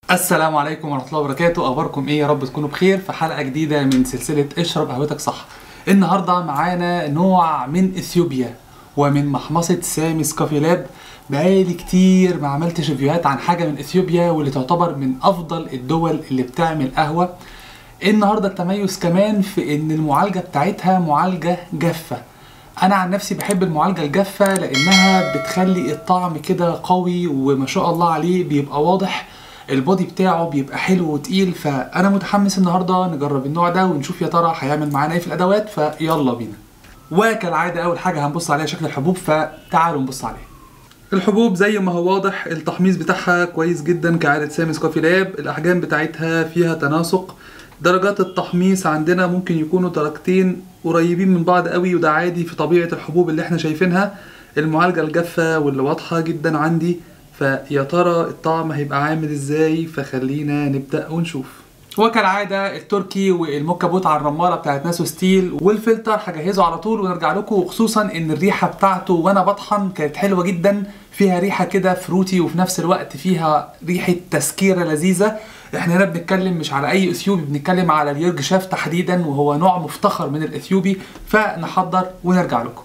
السلام عليكم ورحمة الله وبركاته أخباركم إيه يا رب تكونوا بخير في حلقة جديدة من سلسلة اشرب قهوتك صح النهاردة معانا نوع من إثيوبيا ومن محمصة سامي كافي لاب بقالي كتير ما عملتش ريفيوهات عن حاجة من إثيوبيا واللي تعتبر من أفضل الدول اللي بتعمل قهوة النهاردة التميز كمان في إن المعالجة بتاعتها معالجة جافة انا عن نفسي بحب المعالجه الجافه لانها بتخلي الطعم كده قوي وما شاء الله عليه بيبقى واضح البودي بتاعه بيبقى حلو وتقيل فانا متحمس النهارده نجرب النوع ده ونشوف يا ترى هيعمل معانا ايه في الادوات فيلا بينا وكالعاده اول حاجه هنبص عليها شكل الحبوب فتعالوا نبص عليها الحبوب زي ما هو واضح التحميص بتاعها كويس جدا كعادة سامس كوفي لاب الأحجام بتاعتها فيها تناسق درجات التحميص عندنا ممكن يكونوا درجتين قريبين من بعض قوي وده عادي في طبيعة الحبوب اللي احنا شايفينها المعالجة الجافة واللي واضحة جدا عندي فيا ترى الطعم هيبقى عامل ازاي فخلينا نبدأ ونشوف وكالعادة التركي والموكا بوت على الرمالة بتاعت ناسو ستيل والفلتر هجهزه على طول ونرجع لكم وخصوصا ان الريحة بتاعته وانا بطحن كانت حلوة جدا فيها ريحة كده فروتي وفي نفس الوقت فيها ريحة تسكيرة لذيذة احنا هنا بنتكلم مش على اي اثيوبي بنتكلم على اليورج شاف تحديدا وهو نوع مفتخر من الاثيوبي فنحضر ونرجع لكم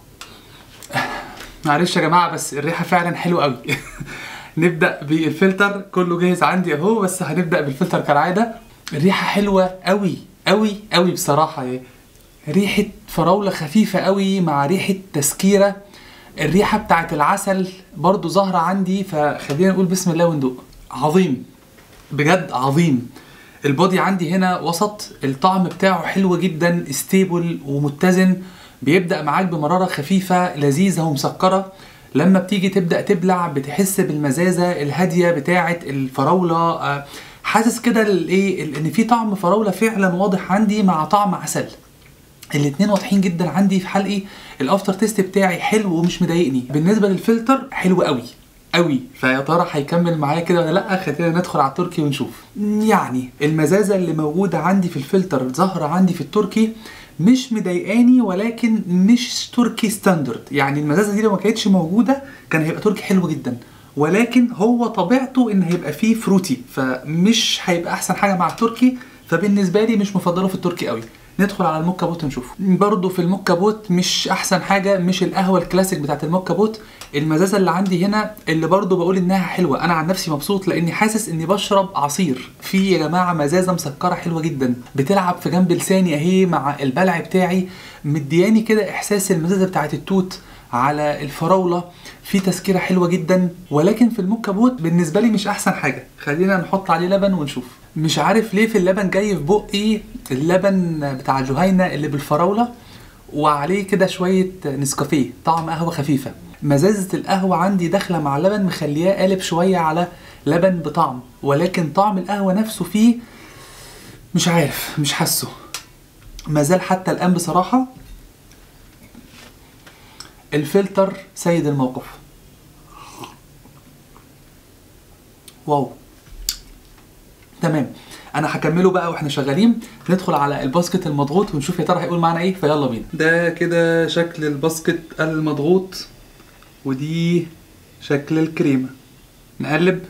معلش يا جماعة بس الريحة فعلا حلوة قوي نبدأ بالفلتر كله جاهز عندي اهو بس هنبدأ بالفلتر كالعادة الريحة حلوة قوي قوي قوي بصراحة يعني ريحة فراولة خفيفة قوي مع ريحة تسكيرة الريحة بتاعت العسل برضو ظاهرة عندي فخلينا نقول بسم الله وندوق عظيم بجد عظيم البودي عندي هنا وسط الطعم بتاعه حلو جدا ستيبل ومتزن بيبدأ معاك بمرارة خفيفة لذيذة ومسكرة لما بتيجي تبدأ تبلع بتحس بالمزازة الهادية بتاعة الفراولة آه، حاسس كده الايه ان في طعم فراولة فعلا واضح عندي مع طعم عسل الاتنين واضحين جدا عندي في حلقي الافتر تيست بتاعي حلو ومش مضايقني بالنسبه للفلتر حلو قوي قوي فيا ترى هيكمل معايا كده ولا لا خلينا ندخل على التركي ونشوف يعني المزازه اللي موجوده عندي في الفلتر ظاهره عندي في التركي مش مضايقاني ولكن مش تركي ستاندرد يعني المزازه دي لو ما كانتش موجوده كان هيبقى تركي حلو جدا ولكن هو طبيعته ان هيبقى فيه فروتي فمش هيبقى احسن حاجه مع التركي فبالنسبه لي مش مفضله في التركي قوي ندخل على الموكا بوت ونشوفه برضه في الموكا بوت مش احسن حاجه مش القهوه الكلاسيك بتاعت الموكا بوت المزازه اللي عندي هنا اللي برضه بقول انها حلوه انا عن نفسي مبسوط لاني حاسس اني بشرب عصير في يا جماعه مزازه مسكره حلوه جدا بتلعب في جنب لساني اهي مع البلع بتاعي مدياني كده احساس المزازه بتاعت التوت على الفراوله في تسكيره حلوه جدا ولكن في الموكا بوت بالنسبه لي مش احسن حاجه خلينا نحط عليه لبن ونشوف مش عارف ليه في اللبن جاي في بقي اللبن بتاع جهينة اللي بالفراولة وعليه كده شوية نسكافيه طعم قهوة خفيفة مزازة القهوة عندي داخلة مع اللبن مخلياه قالب شوية على لبن بطعم ولكن طعم القهوة نفسه فيه مش عارف مش حاسه مازال حتى الآن بصراحة الفلتر سيد الموقف واو تمام انا هكمله بقى واحنا شغالين ندخل على الباسكت المضغوط ونشوف يا ترى هيقول معانا ايه فيلا بينا ده كده شكل الباسكت المضغوط ودي شكل الكريمه نقلب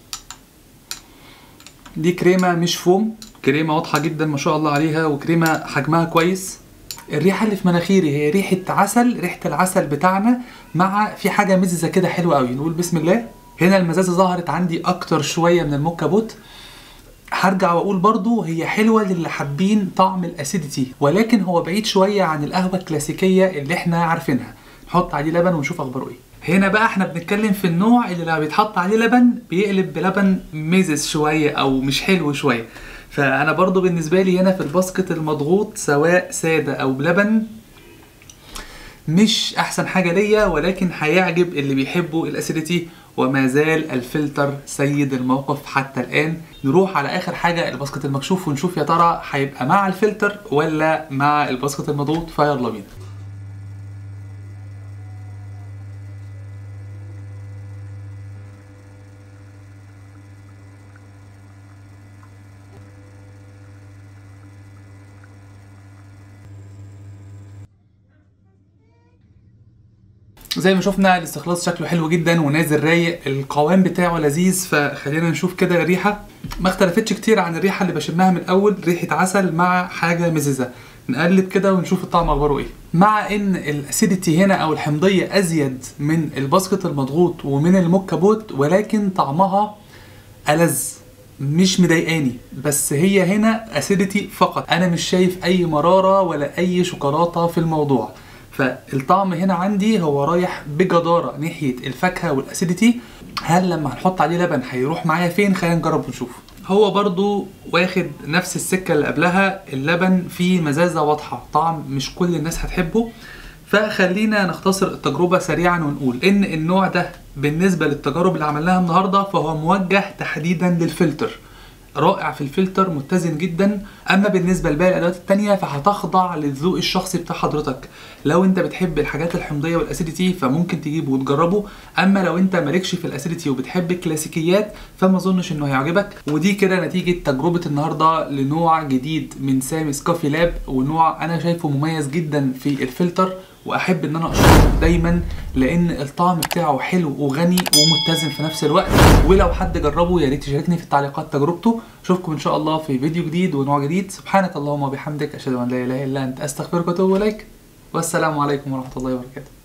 دي كريمه مش فوم كريمه واضحه جدا ما شاء الله عليها وكريمه حجمها كويس الريحه اللي في مناخيري هي ريحه عسل ريحه العسل بتاعنا مع في حاجه مززه كده حلوه قوي نقول بسم الله هنا المزازه ظهرت عندي اكتر شويه من الموكا بوت هرجع واقول برضو هي حلوه للي حابين طعم الاسيديتي ولكن هو بعيد شويه عن القهوه الكلاسيكيه اللي احنا عارفينها نحط عليه لبن ونشوف اخباره ايه هنا بقى احنا بنتكلم في النوع اللي لما بيتحط عليه لبن بيقلب بلبن ميزز شويه او مش حلو شويه فانا برضو بالنسبه لي هنا في الباسكت المضغوط سواء ساده او بلبن مش احسن حاجه ليا ولكن هيعجب اللي بيحبوا الاسيديتي وما زال الفلتر سيد الموقف حتى الان نروح على اخر حاجه الباسكت المكشوف ونشوف يا ترى هيبقى مع الفلتر ولا مع الباسكت المضغوط فيلا بينا زي ما شفنا الاستخلاص شكله حلو جدا ونازل رايق القوام بتاعه لذيذ فخلينا نشوف كده الريحه ما اختلفتش كتير عن الريحه اللي بشمها من الاول ريحه عسل مع حاجه مززه نقلب كده ونشوف الطعم اخباره ايه مع ان الاسيديتي هنا او الحمضيه ازيد من الباسكت المضغوط ومن الموكابوت ولكن طعمها ألذ مش مضايقاني بس هي هنا اسيديتي فقط انا مش شايف اي مراره ولا اي شوكولاته في الموضوع فالطعم هنا عندي هو رايح بجداره ناحيه الفاكهه والاسيديتي هل لما هنحط عليه لبن هيروح معايا فين خلينا نجرب ونشوف هو برضو واخد نفس السكه اللي قبلها اللبن فيه مزازه واضحه طعم مش كل الناس هتحبه فخلينا نختصر التجربة سريعا ونقول ان النوع ده بالنسبة للتجارب اللي عملناها النهاردة فهو موجه تحديدا للفلتر رائع في الفلتر متزن جدا اما بالنسبه لباقي الادوات التانية فهتخضع للذوق الشخصي بتاع حضرتك لو انت بتحب الحاجات الحمضيه والاسيديتي فممكن تجيبه وتجربه اما لو انت مالكش في الاسيديتي وبتحب الكلاسيكيات فما اظنش انه هيعجبك ودي كده نتيجه تجربه النهارده لنوع جديد من سامس كوفي لاب ونوع انا شايفه مميز جدا في الفلتر واحب ان انا اشربه دايما لان الطعم بتاعه حلو وغني ومتزن في نفس الوقت ولو حد جربه يا ريت تشاركني في التعليقات تجربته اشوفكم ان شاء الله في فيديو جديد ونوع جديد سبحانك اللهم وبحمدك اشهد ان لا اله الا انت استغفرك واتوب اليك والسلام عليكم ورحمه الله وبركاته